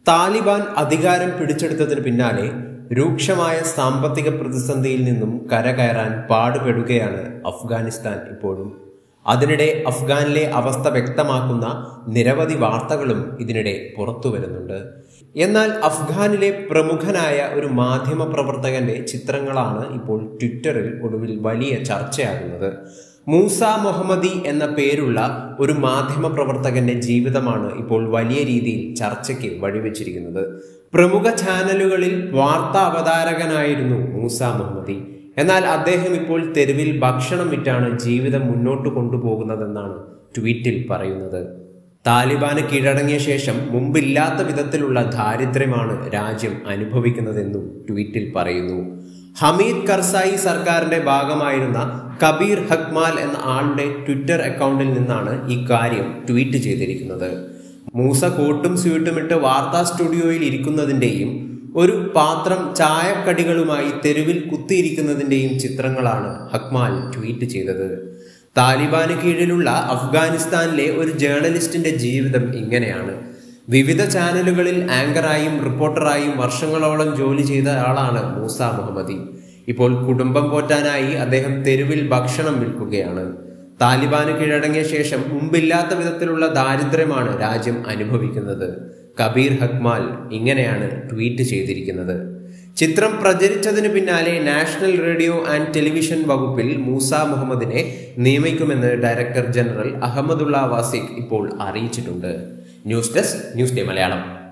താലിബാൻ അധികാരം പിടിച്ചെടുത്തതിന് പിന്നാലെ രൂക്ഷമായ സാമ്പത്തിക പ്രതിസന്ധിയിൽ നിന്നും കരകയറാൻ പാടുപെടുകയാണ് അഫ്ഗാനിസ്ഥാൻ ഇപ്പോഴും അതിനിടെ അഫ്ഗാനിലെ അവസ്ഥ വ്യക്തമാക്കുന്ന നിരവധി വാർത്തകളും ഇതിനിടെ പുറത്തു വരുന്നുണ്ട് എന്നാൽ അഫ്ഗാനിലെ പ്രമുഖനായ ഒരു മാധ്യമ പ്രവർത്തകന്റെ ചിത്രങ്ങളാണ് ഇപ്പോൾ ട്വിറ്ററിൽ ഒടുവിൽ വലിയ ചർച്ചയാകുന്നത് മൂസ മുഹമ്മദി എന്ന പേരുള്ള ഒരു മാധ്യമ പ്രവർത്തകന്റെ ജീവിതമാണ് ഇപ്പോൾ വലിയ രീതിയിൽ ചർച്ചയ്ക്ക് വഴിവെച്ചിരിക്കുന്നത് പ്രമുഖ ചാനലുകളിൽ വാർത്താ അവതാരകനായിരുന്നു മൂസ മുഹമ്മദി എന്നാൽ അദ്ദേഹം ഇപ്പോൾ തെരുവിൽ ഭക്ഷണം വിറ്റാണ് ജീവിതം മുന്നോട്ട് കൊണ്ടുപോകുന്നതെന്നാണ് ട്വീറ്റിൽ പറയുന്നത് താലിബാന് കീഴടങ്ങിയ ശേഷം മുമ്പില്ലാത്ത വിധത്തിലുള്ള ദാരിദ്ര്യമാണ് രാജ്യം അനുഭവിക്കുന്നതെന്നും ട്വീറ്റിൽ പറയുന്നു ഹമീദ് കർസായി സർക്കാരിന്റെ ഭാഗമായിരുന്ന കബീർ ഹക്മാൽ എന്ന ആളുടെ ട്വിറ്റർ അക്കൗണ്ടിൽ നിന്നാണ് ഈ കാര്യം ട്വീറ്റ് ചെയ്തിരിക്കുന്നത് മൂസ കോട്ടും സ്യൂട്ടുമിട്ട് വാർത്താ സ്റ്റുഡിയോയിൽ ഇരിക്കുന്നതിൻ്റെയും ഒരു പാത്രം ചായക്കടികളുമായി തെരുവിൽ കുത്തിയിരിക്കുന്നതിൻ്റെയും ചിത്രങ്ങളാണ് ഹക്മാൽ ട്വീറ്റ് ചെയ്തത് താലിബാന് കീഴിലുള്ള അഫ്ഗാനിസ്ഥാനിലെ ഒരു ജേർണലിസ്റ്റിന്റെ ജീവിതം ഇങ്ങനെയാണ് വിവിധ ചാനലുകളിൽ ആങ്കറായും റിപ്പോർട്ടറായും വർഷങ്ങളോളം ജോലി ചെയ്ത ആളാണ് മൂസ മുഹമ്മദി ഇപ്പോൾ കുടുംബം പോറ്റാനായി അദ്ദേഹം തെരുവിൽ ഭക്ഷണം വിൽക്കുകയാണ് താലിബാന് കീഴടങ്ങിയ ശേഷം മുമ്പില്ലാത്ത വിധത്തിലുള്ള ദാരിദ്ര്യമാണ് രാജ്യം അനുഭവിക്കുന്നത് കബീർ ഹക്മാൽ ഇങ്ങനെയാണ് ട്വീറ്റ് ചെയ്തിരിക്കുന്നത് ചിത്രം പ്രചരിച്ചതിന് പിന്നാലെ നാഷണൽ റേഡിയോ ആൻഡ് ടെലിവിഷൻ വകുപ്പിൽ മൂസ മുഹമ്മദിനെ നിയമിക്കുമെന്ന് ഡയറക്ടർ ജനറൽ അഹമ്മദുള്ള വാസിഖ് ഇപ്പോൾ അറിയിച്ചിട്ടുണ്ട് news desk news day Malayalam